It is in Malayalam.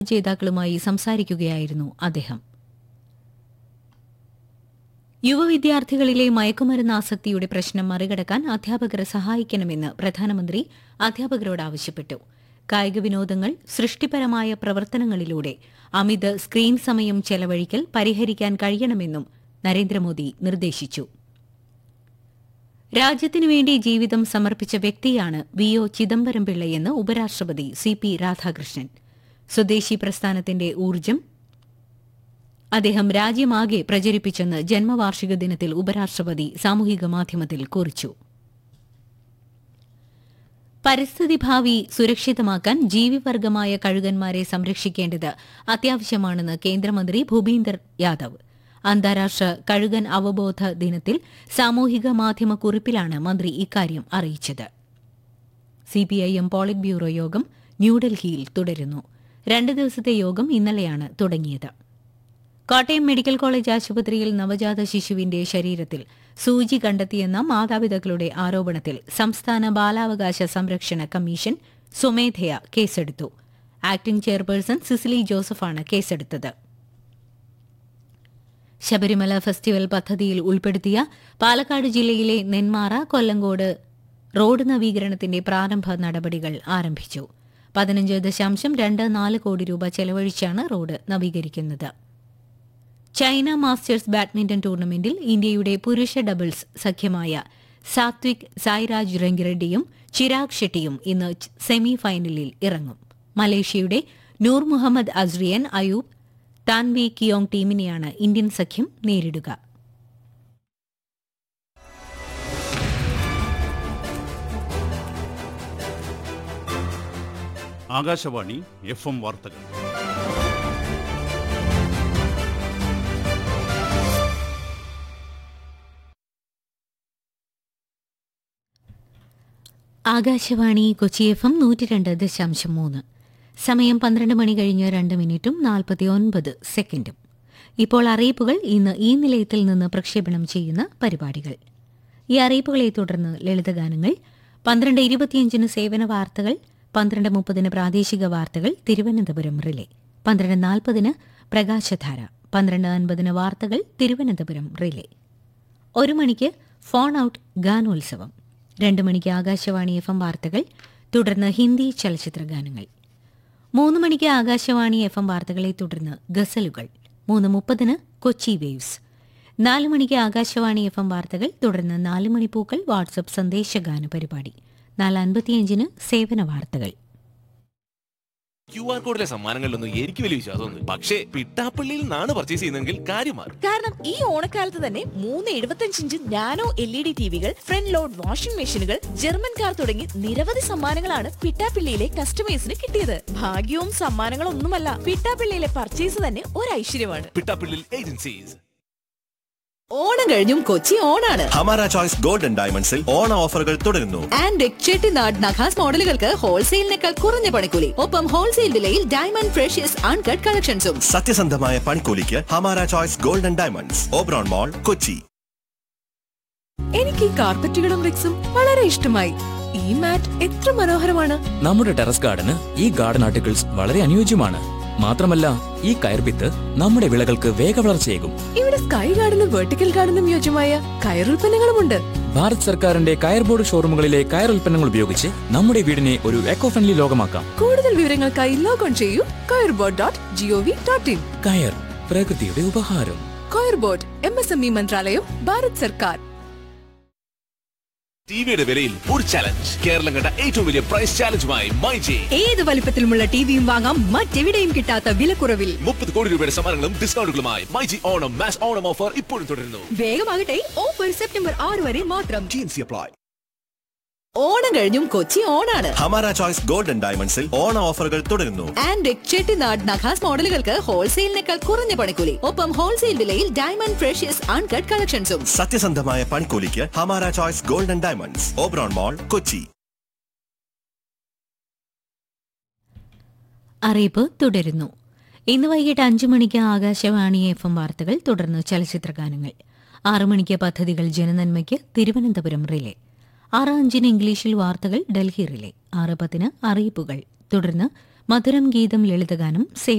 ജേതാക്കളുമായി സംസാരിക്കുകയായിരുന്നു അദ്ദേഹം യുവവിദ്യാർത്ഥികളിലെ മയക്കുമരുന്ന് ആസക്തിയുടെ പ്രശ്നം മറികടക്കാൻ അധ്യാപകർ സഹായിക്കണമെന്ന് പ്രധാനമന്ത്രി അധ്യാപകരോട് ആവശ്യപ്പെട്ടു കായിക വിനോദങ്ങൾ സൃഷ്ടിപരമായ പ്രവർത്തനങ്ങളിലൂടെ അമിത സ്ക്രീൻ സമയം ചെലവഴിക്കൽ പരിഹരിക്കാൻ കഴിയണമെന്നും നരേന്ദ്രമോദി നിർദ്ദേശിച്ചു രാജ്യത്തിനു വേണ്ടി ജീവിതം സമർപ്പിച്ച വ്യക്തിയാണ് വി ഒ ചിദംബരം പിള്ളയെന്ന് ഉപരാഷ്ട്രപതി സി പി രാധാകൃഷ്ണൻ സ്വദേശി പ്രസ്ഥാനത്തിന്റെ ഊർജ്ജം അദ്ദേഹം രാജ്യമാകെ പ്രചരിപ്പിച്ചെന്ന് ജന്മവാർഷിക ദിനത്തിൽ ഉപരാഷ്ട്രപതി സാമൂഹിക മാധ്യമത്തിൽ കുറിച്ചു പരിസ്ഥിതി ഭാവി സുരക്ഷിതമാക്കാൻ ജീവിവർഗമായ കഴുകന്മാരെ സംരക്ഷിക്കേണ്ടത് അത്യാവശ്യമാണെന്ന് കേന്ദ്രമന്ത്രി ഭൂപീന്ദർ യാദവ് അന്താരാഷ്ട്ര കഴുകൻ അവബോധ ദിനത്തിൽ സാമൂഹിക മാധ്യമ കുറിപ്പിലാണ് മന്ത്രി ഇക്കാര്യം അറിയിച്ചത് സിപിഐഎം പോളിറ്റ് ബ്യൂറോ യോഗം ന്യൂഡൽഹിയിൽ തുടരുന്നു രണ്ട് ദിവസത്തെ യോഗം ഇന്നലെയാണ് തുടങ്ങിയത് കോട്ടയം മെഡിക്കൽ കോളേജ് ആശുപത്രിയിൽ നവജാത ശിശുവിന്റെ ശരീരത്തിൽ സൂചി കണ്ടെത്തിയെന്ന മാതാപിതാക്കളുടെ ആരോപണത്തിൽ സംസ്ഥാന ബാലാവകാശ സംരക്ഷണ കമ്മീഷൻ സ്വമേധയാ കേസെടുത്തു ആക്ടിംഗ് ചെയർപേഴ്സൺ സിസിലി ജോസഫാണ് കേസെടുത്തത് ശബരിമല ഫെസ്റ്റിവൽ പദ്ധതിയിൽ ഉൾപ്പെടുത്തിയ പാലക്കാട് ജില്ലയിലെ നെന്മാറ കൊല്ലങ്കോട് റോഡ് നവീകരണത്തിന്റെ പ്രാരംഭ നടപടികൾ ആരംഭിച്ചു പതിനഞ്ച് ദശാംശം രണ്ട് നാല് കോടി രൂപ ചെലവഴിച്ചാണ് റോഡ് നവീകരിക്കുന്നത് ചൈന മാസ്റ്റേഴ്സ് ബാഡ്മിന്റൺ ടൂർണമെന്റിൽ ഇന്ത്യയുടെ പുരുഷ ഡബിൾസ് സഖ്യമായ സാത്വിക് സായ്രാജ് രംഗിറെഡ്ഡിയും ചിരാഗ് ഷെട്ടിയും ഇന്ന് സെമി ഫൈനലിൽ ഇറങ്ങും മലേഷ്യയുടെ Nur Mohammad Azriyn Ayub Tan Wee Kiong ടീമിനെയാണ് ഇന്ത്യൻ സഖ്യം നേരിടുക ആകാശവാണി എഫ് എം വാർത്തകൾ ആകാശവാണി കൊച്ചി എഫ് എം നൂറ്റി രണ്ട് ദശാംശം മൂന്ന് സമയം പന്ത്രണ്ട് മണി കഴിഞ്ഞ് രണ്ട് മിനിറ്റും നാൽപ്പത്തി ഒൻപത് സെക്കൻഡും ഇപ്പോൾ അറിയിപ്പുകൾ ഇന്ന് ഈ നിലയത്തിൽ നിന്ന് പ്രക്ഷേപണം ചെയ്യുന്ന പരിപാടികൾ ഈ അറിയിപ്പുകളെ തുടർന്ന് ലളിതഗാനങ്ങൾ പന്ത്രണ്ട് ഇരുപത്തിയഞ്ചിന് സേവന വാർത്തകൾ പന്ത്രണ്ട് മുപ്പതിന് പ്രാദേശിക വാർത്തകൾ തിരുവനന്തപുരം റിലേ പന്ത്രണ്ട് നാൽപ്പതിന് പ്രകാശധാര പന്ത്രണ്ട് അൻപതിന് വാർത്തകൾ തിരുവനന്തപുരം റിലേ ഒരു മണിക്ക് ഫോൺ ഔട്ട് ഗാനോത്സവം രണ്ട് മണിക്ക് ആകാശവാണി എഫ് എം വാർത്തകൾ തുടർന്ന് ഹിന്ദി ചലച്ചിത്ര ഗാനങ്ങൾ മൂന്ന് മണിക്ക് ആകാശവാണി എഫ് എം വാർത്തകളെ തുടർന്ന് ഗസലുകൾ മൂന്ന് മുപ്പതിന് കൊച്ചി വേവ്സ് നാല് മണിക്ക് ആകാശവാണി എഫ് എം വാർത്തകൾ തുടർന്ന് നാല് മണിപ്പൂക്കൾ വാട്സപ്പ് സന്ദേശഗാന പരിപാടി നാല് അൻപത്തിയഞ്ചിന് സേവന വാർത്തകൾ ക്യു ആർ കോഡിലെ സമ്മാനങ്ങളിലൊന്നും എനിക്ക് വലിയ വിശ്വാസമൊന്നും പക്ഷേ പിട്ടാപ്പള്ളിയിൽ നിന്നാണ് പർച്ചേസ് ചെയ്യുന്നതെങ്കിൽ കാര്യം മാറും കാരണം ഈ ഓണക്കാലത്ത് തന്നെ മൂന്ന് എഴുപത്തഞ്ച് inch nano L E D ടിവികൾ ഫ്രണ്ട് ലോഡ് വാഷിംഗ് മെഷീനുകൾ ജർമ്മൻ കാർ തുടങ്ങി നിരവധി സമ്മാനങ്ങളാണ് പിട്ടാപ്പിള്ളിയിലെ കസ്റ്റമേഴ്സിന് കിട്ടിയത് ഭാഗ്യവും സമ്മാനങ്ങളും ഒന്നുമല്ല പിട്ടാപ്പിള്ളിയിലെ പർച്ചേസ് തന്നെ ഒരു ഐശ്വര്യമാണ് പിട്ടാപ്പള്ളിയിൽ ഏജൻസീസ് ഓണം കഴിഞ്ഞും കൊച്ചി ഓണാണ് ഹമാര ചോയ്സ് ഗോൾഡൻ ഡയമണ്ട്സിൽ ഓണ ഓഫറുകൾ തുടരുന്നു ആൻഡ് ചെട്ടിനാട് നഖാസ് മോഡലുകൾക്ക് ഹോൾസെയിലിനേക്കാൾ കുറഞ്ഞ പണിക്കൂലി ഒപ്പം ഹോൾസെയിൽ വിലയിൽ ഡയമണ്ട് ഫ്രഷ്യസ് അൺകട്ട് കളക്ഷൻസും സത്യസന്ധമായ പണിക്കൂലിക്ക് Hamara choice golden diamonds Oberon mall Kochi എനിക്ക് ഈ കാർപ്പറ്റുകളും റിക്സും വളരെ ഇഷ്ടമായി ഈ മാറ്റ് എത്ര മനോഹരമാണ് നമ്മുടെ ടെറസ് ഗാർഡന് ഈ ഗാർഡൻ ആർട്ടിക്കിൾസ് വളരെ അനുയോജ്യമാണ് മാത്രമല്ല ഈ കയർപിത്ത് നമ്മുടെ വിളകൾക്ക് വേഗവളർച്ചയേകും ഇവിടെ സ്കൈ ഗാർഡനും വെർട്ടിക്കൽ ഗാർഡനും യോജ്യമായ കയറുൽപ്പന്നങ്ങളുമുണ്ട് ഭാരത് സർക്കാരിന്റെ കയർ ബോർഡ് ഷോറൂമുകളിലെ കയർ ഉൽപ്പന്നങ്ങൾ ഉപയോഗിച്ച് നമ്മുടെ വീടിനെ ഒരു എക്കോ ഫ്രണ്ട്ലി ലോകമാക്കാം കൂടുതൽ വിവരങ്ങൾക്കായി ലോഗോൺ ചെയ്യൂ coir board dot G O V dot in കയർ പ്രകൃതിയുടെ ഉപഹാരം coir board M S M E മന്ത്രാലയം ഭാരത് സർക്കാർ ടിവിയുടെ വിലയിൽ ഒരു ചലഞ്ച് കേരളം കണ്ട ഏറ്റവും വലിയ പ്രൈസ് ചാലഞ്ചുമായി മൈ ജി ഏത് വലിപ്പത്തിലുമുള്ള ടിവിയും വാങ്ങാം മറ്റെവിടെയും കിട്ടാത്ത വിലക്കുറവിൽ മുപ്പത് കോടി രൂപയുടെ സമ്മാനങ്ങളും ഡിസ്കൗണ്ടുകളുമായി my G Onam mass Onam offer ഇപ്പോഴും തുടരുന്നു വേഗമാകട്ടെ ഓഫർ സെപ്റ്റംബർ ആറ് വരെ മാത്രം അപ്ലൈ ഓണം കഴിഞ്ഞും കൊച്ചി ഓണാണ് ഹമാര ചോയ്സ് ഗോൾഡൻ ഡയമണ്ട്സിൽ ഓണ ഓഫറുകൾ തുടരുന്നു ആൻഡ് ചെട്ടിനാട് നഖാസ് മോഡലുകൾക്ക് ഹോൾസെയിലിനേക്കാൾ കുറഞ്ഞ പണിക്കൂലി ഒപ്പം ഹോൾസെയിൽ വിലയിൽ ഡയമണ്ട് ഫ്രഷ്യസ് അൺകട്ട് കളക്ഷൻസും സത്യസന്ധമായ പണിക്കൂലിക്ക് Hamara choice golden diamonds Oberon mall Kochi അറിയിപ്പ് തുടരുന്നു ഇന്ന് വൈകിട്ട് അഞ്ചു മണിക്ക് ആകാശവാണി എഫ് എം വാർത്തകൾ തുടർന്ന് ചലച്ചിത്ര ഗാനങ്ങൾ ആറു മണിക്ക് പദ്ധതികൾ ജനനന്മയ്ക്ക് തിരുവനന്തപുരം റിലേ ആറ് അഞ്ചിന് ഇംഗ്ലീഷിൽ വാർത്തകൾ ഡൽഹി റിലേ ആറ് പത്തിന് അറിയിപ്പുകൾ തുടർന്ന് മധുരം ഗീതം ലളിതഗാനം സേവ്